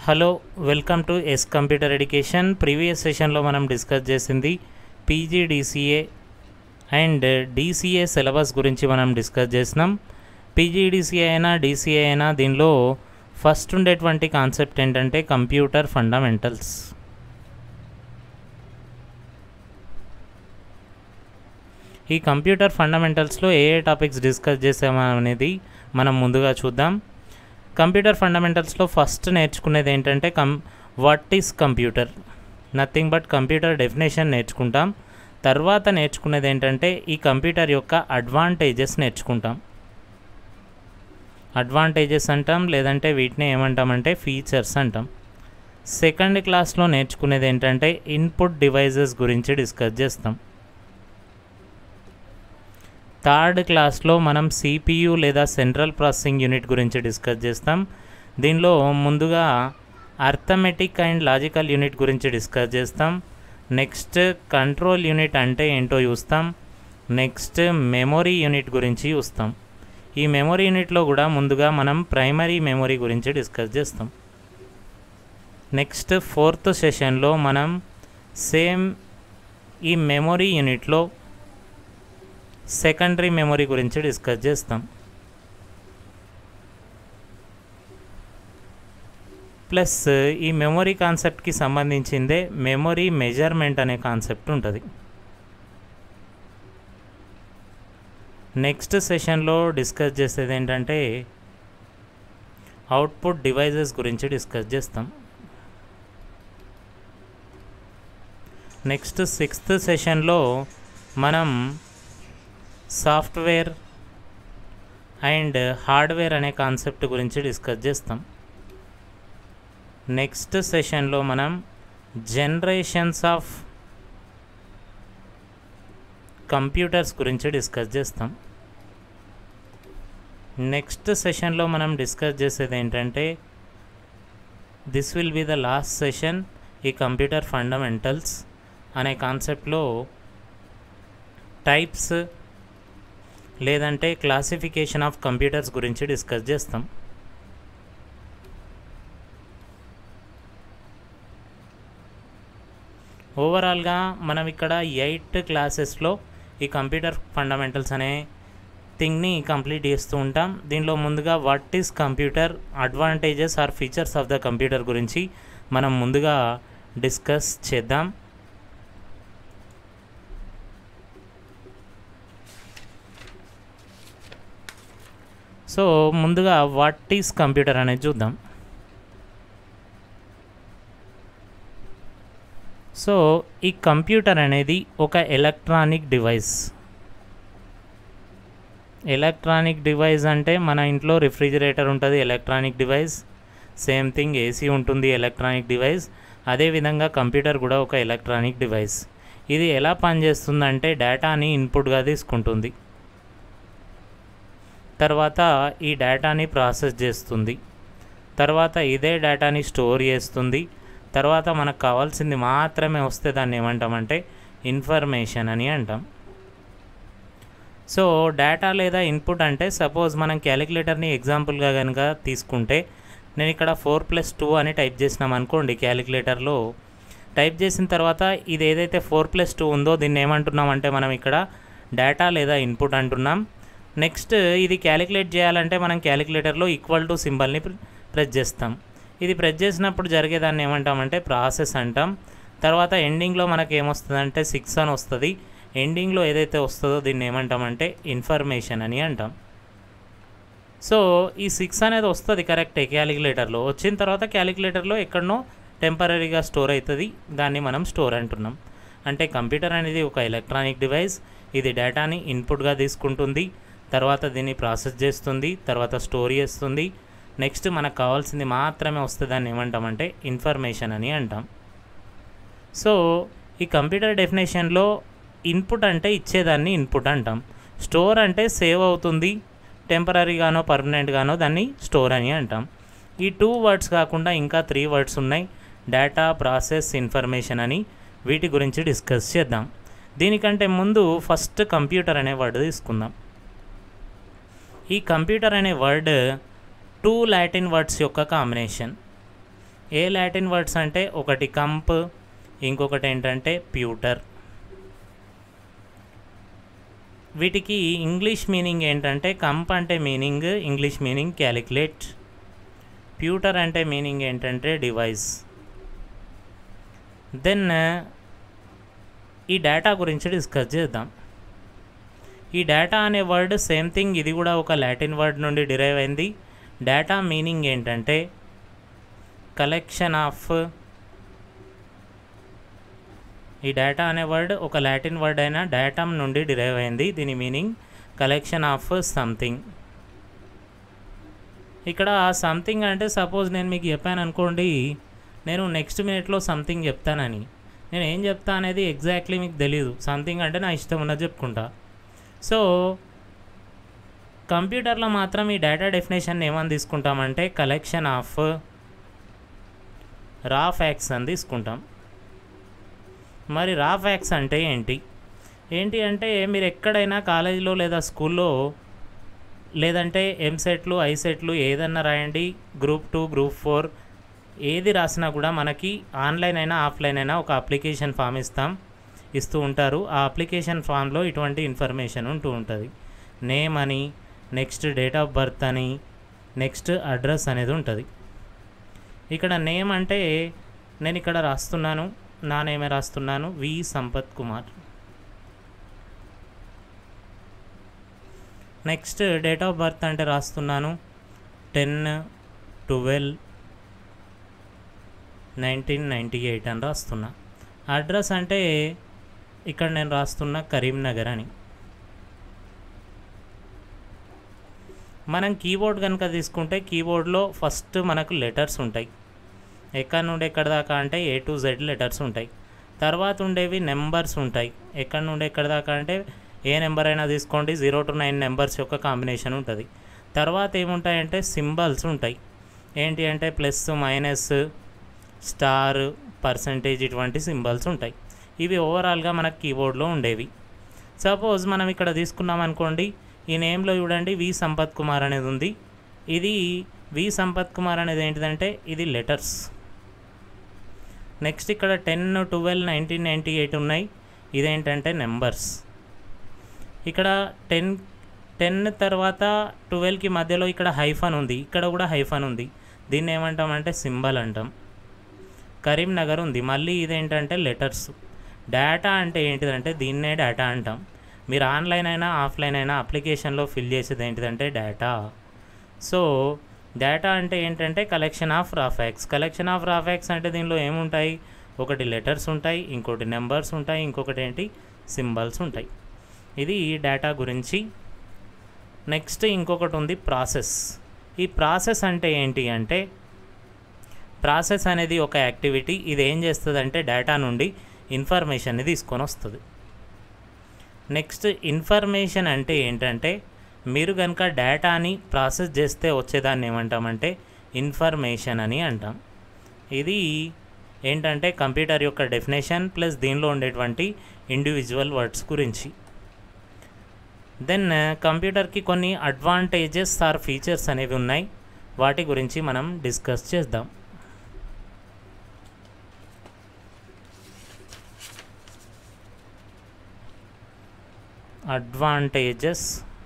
hello welcome to S computer education previous సెషన్లో మనం discuss చేసింది పీజీడీసీఏ అండ్ డీసీఏ సిలబస్ గురించి మనం డిస్కస్ చేసినాం పీజీడీసీఏ అయినా డీసీఏ అయినా దీనిలో ఫస్ట్ ఉండేటువంటి కాన్సెప్ట్ ఏంటంటే కంప్యూటర్ ఫండమెంటల్స్ ఈ కంప్యూటర్ ఫండమెంటల్స్లో ఏ ఏ టాపిక్స్ డిస్కస్ చేసామా అనేది మనం ముందుగా చూద్దాం కంప్యూటర్ ఫండమెంటల్స్లో ఫస్ట్ నేర్చుకునేది ఏంటంటే come what is computer nothing but computer definition నేర్చుకుంటాం తర్వాత నేర్చుకునేది ఏంటంటే ఈ కంప్యూటర్ యొక్క అడ్వాంటేజెస్ నేర్చుకుంటాం అడ్వాంటేజెస్ అంటాం లేదంటే వీటిని ఏమంటామంటే ఫీచర్స్ అంటాం సెకండ్ క్లాస్లో నేర్చుకునేది ఏంటంటే ఇన్పుట్ డివైజెస్ గురించి డిస్కస్ చేస్తాం థర్డ్ క్లాస్లో మనం సిపియు లేదా సెంట్రల్ ప్రాసెసింగ్ యూనిట్ గురించి డిస్కస్ చేస్తాం దీనిలో ముందుగా అర్థమెటిక్ అండ్ లాజికల్ యూనిట్ గురించి డిస్కస్ చేస్తాం నెక్స్ట్ కంట్రోల్ యూనిట్ అంటే ఏంటో చూస్తాం నెక్స్ట్ మెమొరీ యూనిట్ గురించి చూస్తాం ఈ మెమొరీ యూనిట్లో కూడా ముందుగా మనం ప్రైమరీ మెమొరీ గురించి డిస్కస్ చేస్తాం నెక్స్ట్ ఫోర్త్ సెషన్లో మనం సేమ్ ఈ మెమొరీ యూనిట్లో సెకండరీ మెమొరీ గురించి డిస్కస్ చేస్తాం ప్లస్ ఈ మెమొరీ కాన్సెప్ట్కి సంబంధించిందే మెమొరీ మెజర్మెంట్ అనే కాన్సెప్ట్ ఉంటుంది నెక్స్ట్ సెషన్లో డిస్కస్ చేసేది ఏంటంటే అవుట్పుట్ డివైజెస్ గురించి డిస్కస్ చేస్తాం నెక్స్ట్ సిక్స్త్ సెషన్లో మనం సాఫ్ట్వేర్ అండ్ హార్డ్వేర్ అనే కాన్సెప్ట్ గురించి డిస్కస్ చేస్తాం నెక్స్ట్ సెషన్లో మనం జనరేషన్స్ ఆఫ్ కంప్యూటర్స్ గురించి డిస్కస్ చేస్తాం నెక్స్ట్ సెషన్లో మనం డిస్కస్ చేసేది ఏంటంటే this will be the last session ఈ కంప్యూటర్ ఫండమెంటల్స్ అనే కాన్సెప్ట్లో టైప్స్ లేదంటే క్లాసిఫికేషన్ ఆఫ్ కంప్యూటర్స్ గురించి డిస్కస్ చేస్తాం ఓవరాల్గా మనం ఇక్కడ ఎయిట్ క్లాసెస్లో ఈ కంప్యూటర్ ఫండమెంటల్స్ అనే థింగ్ని కంప్లీట్ చేస్తూ ఉంటాం దీనిలో ముందుగా what is computer advantages or features of the computer గురించి మనం ముందుగా డిస్కస్ చేద్దాం సో ముందుగా వాట్ ఈస్ కంప్యూటర్ అనేది చూద్దాం సో ఈ కంప్యూటర్ అనేది ఒక ఎలక్ట్రానిక్ డివైస్ ఎలక్ట్రానిక్ డివైస్ అంటే మన ఇంట్లో రిఫ్రిజిరేటర్ ఉంటుంది electronic device same thing AC ఉంటుంది ఎలక్ట్రానిక్ డివైస్ అదేవిధంగా కంప్యూటర్ కూడా ఒక ఎలక్ట్రానిక్ డివైస్ ఇది ఎలా పనిచేస్తుందంటే డేటాని ఇన్పుట్గా తీసుకుంటుంది తర్వాత ఈ డేటాని ప్రాసెస్ చేస్తుంది తర్వాత ఇదే డేటాని స్టోర్ చేస్తుంది తర్వాత మనకు కావాల్సింది మాత్రమే వస్తే దాన్ని ఏమంటామంటే ఇన్ఫర్మేషన్ అని అంటాం సో డేటా లేదా ఇన్పుట్ అంటే సపోజ్ మనం క్యాలిక్యులేటర్ని ఎగ్జాంపుల్గా కనుక తీసుకుంటే నేను ఇక్కడ ఫోర్ ప్లస్ టూ అని టైప్ చేసినాం అనుకోండి క్యాలిక్యులేటర్లో టైప్ చేసిన తర్వాత ఇది ఏదైతే ఫోర్ ప్లస్ టూ ఉందో దీన్ని ఏమంటున్నాం అంటే మనం ఇక్కడ డేటా లేదా ఇన్పుట్ అంటున్నాం నెక్స్ట్ ఇది క్యాలిక్యులేట్ చేయాలంటే మనం క్యాలిక్యులేటర్లో ఈక్వల్ టు సింబల్ని ప్రెస్ చేస్తాం ఇది ప్రెస్ చేసినప్పుడు జరిగేదాన్ని ఏమంటామంటే ప్రాసెస్ అంటాం తర్వాత ఎండింగ్లో మనకి ఏమొస్తుందంటే సిక్స్ అని వస్తుంది ఎండింగ్లో ఏదైతే వస్తుందో దీన్ని ఏమంటామంటే ఇన్ఫర్మేషన్ అని అంటాం సో ఈ సిక్స్ అనేది వస్తుంది కరెక్టే క్యాలిక్యులేటర్లో వచ్చిన తర్వాత క్యాలిక్యులేటర్లో ఎక్కడనో టెంపరీగా స్టోర్ అవుతుంది దాన్ని మనం స్టోర్ అంటున్నాం అంటే కంప్యూటర్ అనేది ఒక ఎలక్ట్రానిక్ డివైస్ ఇది డేటాని ఇన్పుట్గా తీసుకుంటుంది తర్వాత దీన్ని ప్రాసెస్ చేస్తుంది తర్వాత స్టోర్ చేస్తుంది నెక్స్ట్ మనకు కావాల్సింది మాత్రమే వస్తే దాన్ని ఏమంటామంటే ఇన్ఫర్మేషన్ అని అంటాం సో ఈ కంప్యూటర్ డెఫినేషన్లో ఇన్పుట్ అంటే ఇచ్చేదాన్ని ఇన్పుట్ అంటాం స్టోర్ అంటే సేవ్ అవుతుంది టెంపరీగానో పర్మనెంట్గానో దాన్ని స్టోర్ అని అంటాం ఈ టూ వర్డ్స్ కాకుండా ఇంకా త్రీ వర్డ్స్ ఉన్నాయి డేటా ప్రాసెస్ ఇన్ఫర్మేషన్ అని వీటి గురించి డిస్కస్ చేద్దాం దీనికంటే ముందు ఫస్ట్ కంప్యూటర్ అనే వర్డ్ తీసుకుందాం ఈ కంప్యూటర్ అనే వర్డ్ టూ లాటిన్ వర్డ్స్ యొక్క కాంబినేషన్ ఏ లాటిన్ వర్డ్స్ అంటే ఒకటి కంప్ ఇంకొకటి ఏంటంటే ప్యూటర్ వీటికి ఇంగ్లీష్ మీనింగ్ ఏంటంటే కంప్ అంటే meaning English meaning calculate puter అంటే మీనింగ్ ఏంటంటే డివైస్ దెన్ ఈ డేటా గురించి డిస్కస్ చేద్దాం ఈ డేటా అనే వర్డ్ సేమ్ థింగ్ ఇది కూడా ఒక లాటిన్ వర్డ్ నుండి డిరైవ్ అయింది డేటా మీనింగ్ ఏంటంటే కలెక్షన్ ఆఫ్ ఈ డేటా అనే వర్డ్ ఒక లాటిన్ వర్డ్ అయిన డేటమ్ నుండి డిరైవ్ అయింది దీని మీనింగ్ కలెక్షన్ ఆఫ్ సంథింగ్ ఇక్కడ సంథింగ్ అంటే సపోజ్ నేను మీకు చెప్పాను అనుకోండి నేను నెక్స్ట్ మినిట్లో సంథింగ్ చెప్తానని నేను ఏం చెప్తా అనేది ఎగ్జాక్ట్లీ మీకు తెలియదు సంథింగ్ అంటే నా ఇష్టం ఉన్నది చెప్పుకుంటా సో కంప్యూటర్లో మాత్రం ఈ డేటా డెఫినేషన్ ఏమని తీసుకుంటామంటే కలెక్షన్ ఆఫ్ రా ఫ్యాక్స్ అని తీసుకుంటాం మరి రా ఫ్యాక్స్ అంటే ఏంటి ఏంటి అంటే మీరు ఎక్కడైనా కాలేజీలో లేదా స్కూల్లో లేదంటే ఎంసెట్లు ఐసెట్లు ఏదన్నా రాయండి గ్రూప్ టూ గ్రూప్ ఫోర్ ఏది రాసినా కూడా మనకి ఆన్లైన్ అయినా ఆఫ్లైన్ అయినా ఒక అప్లికేషన్ ఫామ్ ఇస్తాం ఇస్తూ ఉంటారు ఆ అప్లికేషన్ ఫామ్లో ఇటువంటి ఇన్ఫర్మేషన్ ఉంటూ ఉంటుంది నేమ్ అని నెక్స్ట్ డేట్ ఆఫ్ బర్త్ అని నెక్స్ట్ అడ్రస్ అనేది ఉంటుంది ఇక్కడ నేమ్ అంటే నేను ఇక్కడ రాస్తున్నాను నా నేమే రాస్తున్నాను V Sampath Kumar next date of birth అంటే రాస్తున్నాను ten twelve nineteen ninety eight అని రాస్తున్నా అడ్రస్ అంటే ఇక్కడ నేను రాస్తున్న కరీంనగర్ అని మనం కీబోర్డ్ కనుక తీసుకుంటే కీబోర్డ్లో ఫస్ట్ మనకు లెటర్స్ ఉంటాయి ఎక్కడి నుండి ఎక్కడి దాకా అంటే ఏ టు జెడ్ లెటర్స్ ఉంటాయి తర్వాత ఉండేవి నెంబర్స్ ఉంటాయి ఎక్కడి నుండి ఎక్కడి దాకా అంటే ఏ నెంబర్ అయినా తీసుకోండి జీరో టు నైన్ నెంబర్స్ యొక్క కాంబినేషన్ ఉంటుంది తర్వాత ఏముంటాయంటే సింబల్స్ ఉంటాయి ఏంటి అంటే ప్లస్ మైనస్ స్టార్ పర్సంటేజ్ ఇటువంటి సింబల్స్ ఉంటాయి ఇవి ఓవరాల్గా మనకు కీబోర్డ్లో ఉండేవి సపోజ్ మనం ఇక్కడ తీసుకున్నాం అనుకోండి ఈ నేమ్లో చూడండి వి సంపత్ కుమార్ అనేది ఉంది ఇది వి సంపత్ కుమార్ అనేది ఏంటిదంటే ఇది లెటర్స్ నెక్స్ట్ ఇక్కడ ten twelve nineteen ninety eight ఉన్నాయి ఇదేంటంటే నెంబర్స్ ఇక్కడ టెన్ టెన్ తర్వాత ట్వెల్వ్కి మధ్యలో ఇక్కడ హైఫన్ ఉంది ఇక్కడ కూడా హైఫన్ ఉంది దీన్ని ఏమంటామంటే సింబల్ అంటాం కరీంనగర్ ఉంది మళ్ళీ ఇదేంటంటే లెటర్స్ డేటా అంటే ఏంటిదంటే దీన్నే డేటా అంటాం మీరు ఆన్లైన్ అయినా ఆఫ్లైన్ అయినా అప్లికేషన్లో ఫిల్ చేసేది ఏంటిదంటే డేటా సో డేటా అంటే ఏంటంటే collection of raw facts collection of raw facts అంటే దీనిలో ఏముంటాయి ఒకటి లెటర్స్ ఉంటాయి ఇంకోటి నెంబర్స్ ఉంటాయి ఇంకొకటి ఏంటి సింబల్స్ ఉంటాయి ఇది డేటా గురించి నెక్స్ట్ ఇంకొకటి ఉంది ప్రాసెస్ ఈ ప్రాసెస్ అంటే ఏంటి అంటే ప్రాసెస్ అనేది ఒక యాక్టివిటీ ఇది ఏం చేస్తుంది అంటే డేటా నుండి ఇన్ఫర్మేషన్ని తీసుకొని వస్తుంది నెక్స్ట్ ఇన్ఫర్మేషన్ అంటే ఏంటంటే మీరు కనుక డేటాని ప్రాసెస్ చేస్తే వచ్చేదాన్ని ఏమంటామంటే ఇన్ఫర్మేషన్ అని అంటాం ఇది ఏంటంటే కంప్యూటర్ యొక్క డెఫినేషన్ ప్లస్ దీనిలో ఉండేటువంటి ఇండివిజువల్ వర్డ్స్ గురించి దెన్ కంప్యూటర్కి కొన్ని అడ్వాంటేజెస్ ఆర్ ఫీచర్స్ అనేవి ఉన్నాయి వాటి గురించి మనం డిస్కస్ చేద్దాం అడ్వాంటేజెస్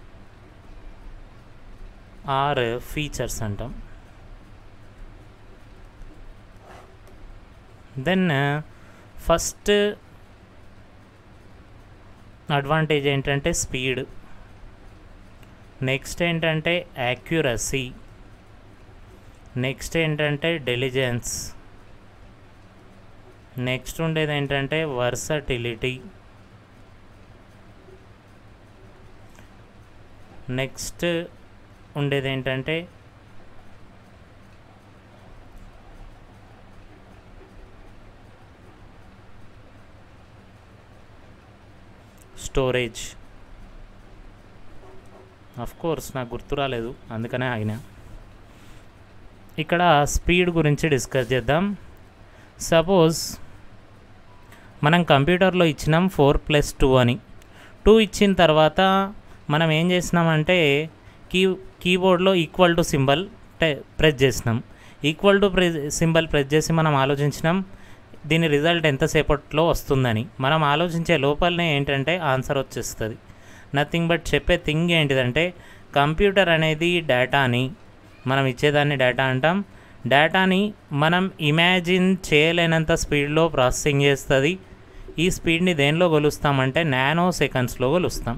ఆర్ ఫీచర్స్ అంటాం దెన్ ఫస్ట్ అడ్వాంటేజ్ ఏంటంటే స్పీడ్ నెక్స్ట్ ఏంటంటే యాక్యురసీ నెక్స్ట్ ఏంటంటే డెలిజెన్స్ నెక్స్ట్ ఉండేది ఏంటంటే వర్సటిలిటీ నెక్స్ట్ ఉండేది ఏంటంటే స్టోరేజ్ అఫ్ కోర్స్ నాకు గుర్తు రాలేదు అందుకనే ఆగిన ఇక్కడ స్పీడ్ గురించి డిస్కస్ చేద్దాం సపోజ్ మనం కంప్యూటర్లో ఇచ్చినాం ఫోర్ ప్లస్ టూ అని టూ ఇచ్చిన తర్వాత మనం ఏం చేసినామంటే కీ కీబోర్డ్లో ఈక్వల్ టు సింబల్ ప్రెస్ చేసినాం equal to press symbol press చేసి మనం ఆలోచించినాం దీని రిజల్ట్ ఎంతసేపట్లో వస్తుందని మనం ఆలోచించే లోపలనే ఏంటంటే ఆన్సర్ వచ్చేస్తుంది నథింగ్ బట్ చెప్పే థింగ్ ఏంటిదంటే కంప్యూటర్ అనేది డేటాని మనం ఇచ్చేదాన్ని డేటా అంటాం డేటాని మనం ఇమాజిన్ చేయలేనంత స్పీడ్లో ప్రాసెసింగ్ చేస్తుంది ఈ స్పీడ్ని దేనిలో కొలుస్తామంటే నానో సెకండ్స్లో కొలుస్తాం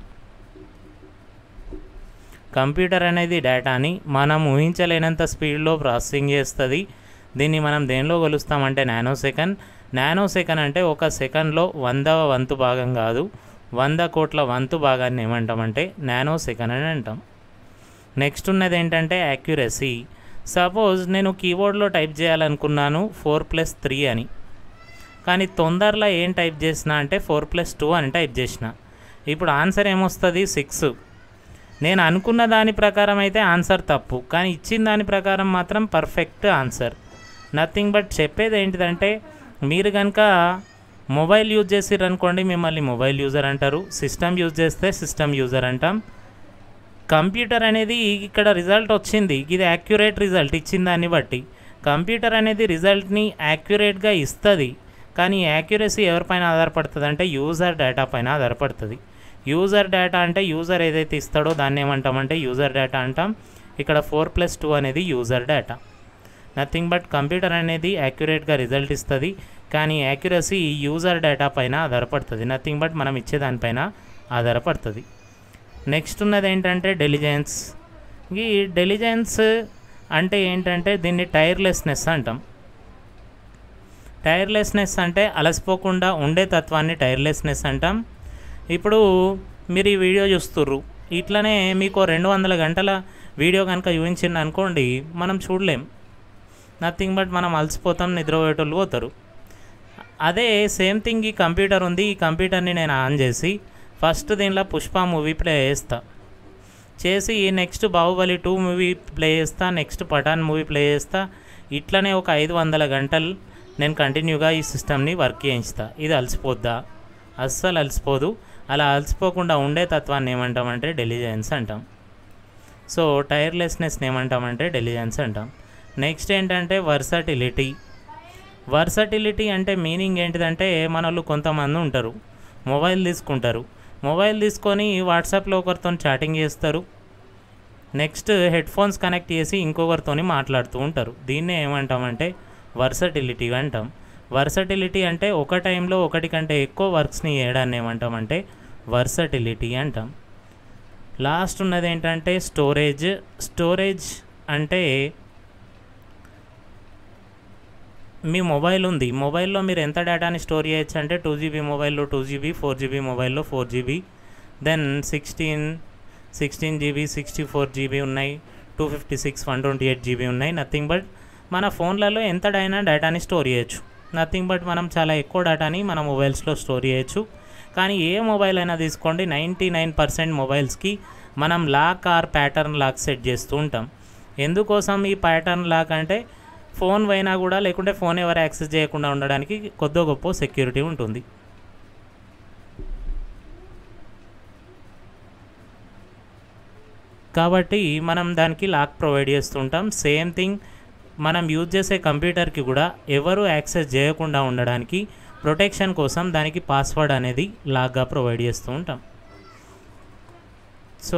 కంప్యూటర్ అనేది డేటాని మనం ఊహించలేనంత స్పీడ్లో ప్రాసెసింగ్ చేస్తుంది దీన్ని మనం దేనిలో కొలుస్తామంటే నానో సెకండ్ నానో సెకండ్ అంటే ఒక సెకండ్లో వందవ వంతు భాగం కాదు వంద కోట్ల వంతు భాగాన్ని ఏమంటామంటే నానో సెకండ్ అని అంటాం నెక్స్ట్ ఉన్నది ఏంటంటే యాక్యురసీ సపోజ్ నేను కీబోర్డ్లో టైప్ చేయాలనుకున్నాను ఫోర్ ప్లస్ త్రీ అని కానీ తొందరలో ఏం టైప్ చేసిన అంటే ఫోర్ ప్లస్ టూ అని టైప్ చేసిన ఇప్పుడు ఆన్సర్ ఏమొస్తుంది సిక్స్ నేను అనుకున్న దాని ప్రకారం అయితే ఆన్సర్ తప్పు కానీ ఇచ్చిన దాని ప్రకారం మాత్రం పర్ఫెక్ట్ ఆన్సర్ నథింగ్ బట్ చెప్పేది ఏంటిదంటే మీరు కనుక మొబైల్ యూజ్ చేసిర్రు అనుకోండి మిమ్మల్ని మొబైల్ యూజర్ అంటారు సిస్టమ్ యూజ్ చేస్తే సిస్టమ్ యూజర్ అంటాం కంప్యూటర్ అనేది ఇక్కడ రిజల్ట్ వచ్చింది ఇది యాక్యురేట్ రిజల్ట్ ఇచ్చిన దాన్ని బట్టి కంప్యూటర్ అనేది రిజల్ట్ని యాక్యురేట్గా ఇస్తుంది కానీ యాక్యురసీ ఎవరిపైన ఆధారపడుతుంది అంటే యూజర్ డేటా పైన ఆధారపడుతుంది యూజర్ డేటా అంటే యూజర్ ఏదైతే ఇస్తాడో దాన్ని ఏమంటామంటే యూజర్ డేటా అంటాం ఇక్కడ ఫోర్ ప్లస్ టూ అనేది user data nothing but computer అనేది యాక్యురేట్గా రిజల్ట్ ఇస్తుంది కానీ యాక్యురసీ యూజర్ డేటా పైన ఆధారపడుతుంది నథింగ్ బట్ మనం ఇచ్చే దానిపైన ఆధారపడుతుంది నెక్స్ట్ ఉన్నది ఏంటంటే డెలిజెన్స్ ఈ డెలిజెన్స్ అంటే ఏంటంటే దీన్ని టైర్లెస్నెస్ అంటాం టైర్లెస్నెస్ అంటే అలసిపోకుండా ఉండే తత్వాన్ని టైర్లెస్నెస్ అంటాం ఇప్పుడు మీరు ఈ వీడియో చూస్తుర్రు ఇట్లనే మీకు రెండు వందల గంటల వీడియో కనుక చూపించింది అనుకోండి మనం చూడలేం నథింగ్ బట్ మనం అలసిపోతాం నిద్రపోయేటోళ్ళు పోతారు అదే సేమ్ థింగ్ ఈ కంప్యూటర్ ఉంది ఈ కంప్యూటర్ని నేను ఆన్ చేసి ఫస్ట్ దీనిలో పుష్ప మూవీ ప్లే చేస్తా చేసి next Bahubali two movie play చేస్తా నెక్స్ట్ పఠాన్ మూవీ ప్లే చేస్తా ఇట్లనే ఒక ఐదు వందల గంటలు నేను కంటిన్యూగా ఈ సిస్టమ్ని వర్క్ చేయిస్తా ఇది అలసిపోద్దా అస్సలు అలసిపోదు అలా అలసిపోకుండా ఉండే తత్వాన్ని ఏమంటామంటే డెలిజెన్స్ అంటాం సో టైర్లెస్నెస్ని ఏమంటామంటే డెలిజెన్స్ అంటాం నెక్స్ట్ ఏంటంటే వర్సటిలిటీ వర్సటిలిటీ అంటే మీనింగ్ ఏంటిదంటే మన వాళ్ళు కొంతమంది ఉంటారు మొబైల్ తీసుకుంటారు మొబైల్ తీసుకొని వాట్సాప్లో ఒకరితో చాటింగ్ చేస్తారు నెక్స్ట్ హెడ్ ఫోన్స్ కనెక్ట్ చేసి ఇంకొకరితో మాట్లాడుతూ ఉంటారు దీన్నే ఏమంటామంటే వర్సటిలిటీ అంటాం వర్సటిలిటీ అంటే ఒక టైంలో ఒకటి కంటే ఎక్కువ వర్క్స్ని చేయడాన్ని ఏమంటామంటే వర్సటిలిటీ అంటాం లాస్ట్ ఉన్నది ఏంటంటే స్టోరేజ్ స్టోరేజ్ అంటే మీ మొబైల్ ఉంది మొబైల్లో మీరు ఎంత డేటాని స్టోర్ చేయొచ్చు అంటే టూ జీబీ మొబైల్లో టూ జీబీ ఫోర్ జీబీ మొబైల్లో four GB then sixteen sixteen GB sixty four GB ఉన్నాయి two fifty six one twenty eight GB ఉన్నాయి నథింగ్ బట్ మన ఫోన్లలో ఎంత డైనా డేటాని స్టోర్ చేయొచ్చు నథింగ్ బట్ మనం చాలా ఎక్కువ డేటాని మన మొబైల్స్లో స్టోర్ చేయొచ్చు కానీ ఏ మొబైల్ అయినా తీసుకోండి నైంటీ నైన్ పర్సెంట్ మొబైల్స్కి మనం lock or pattern lock set చేస్తూ ఉంటాం ఎందుకోసం ఈ ప్యాటర్న్ లాక్ అంటే ఫోన్ పోయినా కూడా లేకుంటే ఫోన్ ఎవరు యాక్సెస్ చేయకుండా ఉండడానికి కొద్దో గొప్ప సెక్యూరిటీ ఉంటుంది కాబట్టి మనం దానికి లాక్ ప్రొవైడ్ చేస్తుంటాం సేమ్ థింగ్ మనం యూజ్ చేసే కంప్యూటర్కి కూడా ఎవరు యాక్సెస్ చేయకుండా ఉండడానికి ప్రొటెక్షన్ కోసం దానికి పాస్వర్డ్ అనేది లాక్గా ప్రొవైడ్ చేస్తూ ఉంటాం సో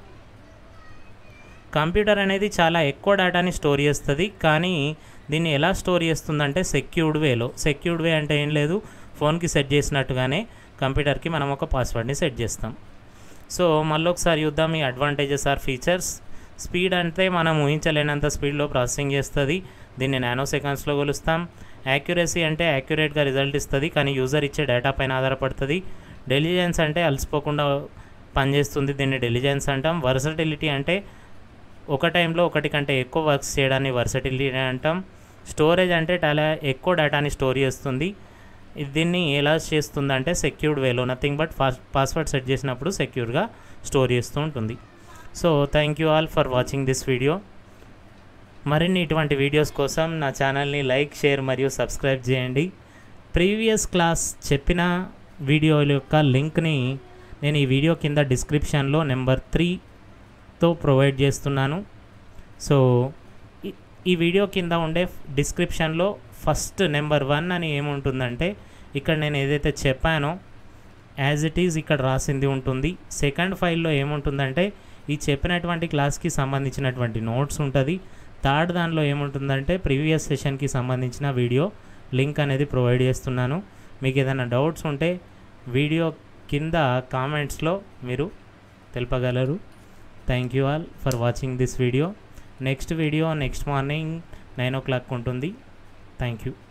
కంప్యూటర్ అనేది చాలా ఎక్కువ డేటాని స్టోర్ చేస్తుంది కానీ దీన్ని ఎలా స్టోర్ చేస్తుందంటే సెక్యూర్డ్ వేలో సెక్యూర్డ్ వే అంటే ఏం లేదు ఫోన్కి సెట్ చేసినట్టుగానే కంప్యూటర్కి మనం ఒక పాస్వర్డ్ని సెట్ చేస్తాం సో మళ్ళీ ఒకసారి చూద్దాం ఈ అడ్వాంటేజెస్ ఆర్ ఫీచర్స్ స్పీడ్ అంటే మనం ఊహించలేనంత స్పీడ్లో ప్రాసెసింగ్ చేస్తుంది దీన్ని నానో సెకండ్స్లో కొలుస్తాం యాక్యురసీ అంటే యాక్యురేట్గా రిజల్ట్ ఇస్తుంది కానీ యూజర్ ఇచ్చే డేటా పైన ఆధారపడుతుంది డెలిజెన్స్ అంటే అలసిపోకుండా పనిచేస్తుంది దీన్ని డెలిజెన్స్ అంటాం వర్సటిలిటీ అంటే ఒక టైంలో ఒకటి కంటే ఎక్కువ వర్క్స్ చేయడాన్ని వర్సటిలిటీ అంటాం స్టోరేజ్ అంటే చాలా ఎక్కువ డేటాని స్టోర్ చేస్తుంది ఇది దీన్ని ఎలా చేస్తుంది అంటే సెక్యూర్డ్ వేలో nothing but pass password set చేసినప్పుడు సెక్యూర్గా స్టోర్ చేస్తూ ఉంటుంది so thank you all for watching this video మరిన్ని ఇటువంటి వీడియోస్ కోసం నా ఛానల్ని లైక్ షేర్ మరియు సబ్స్క్రైబ్ చేయండి ప్రీవియస్ క్లాస్ చెప్పిన వీడియోల యొక్క లింక్ని నేను ఈ వీడియో కింద డిస్క్రిప్షన్లో నెంబర్ త్రీతో ప్రొవైడ్ చేస్తున్నాను సో ఈ వీడియో కింద ఉండే డిస్క్రిప్షన్లో ఫస్ట్ నెంబర్ వన్ అని ఏముంటుందంటే ఇక్కడ నేను ఏదైతే చెప్పానో యాజ్ ఇట్ ఈజ్ ఇక్కడ రాసింది ఉంటుంది సెకండ్ ఫైల్లో ఏముంటుందంటే ఈ చెప్పినటువంటి క్లాస్కి సంబంధించినటువంటి నోట్స్ ఉంటుంది థర్డ్ దానిలో ఏముంటుందంటే ప్రీవియస్ సెషన్కి సంబంధించిన వీడియో లింక్ అనేది ప్రొవైడ్ చేస్తున్నాను మీకు ఏదైనా డౌట్స్ ఉంటే వీడియో కింద కామెంట్స్లో మీరు తెలుపగలరు thank you all for watching this video next video next morning nine o'clock ఉంటుంది థ్యాంక్ యూ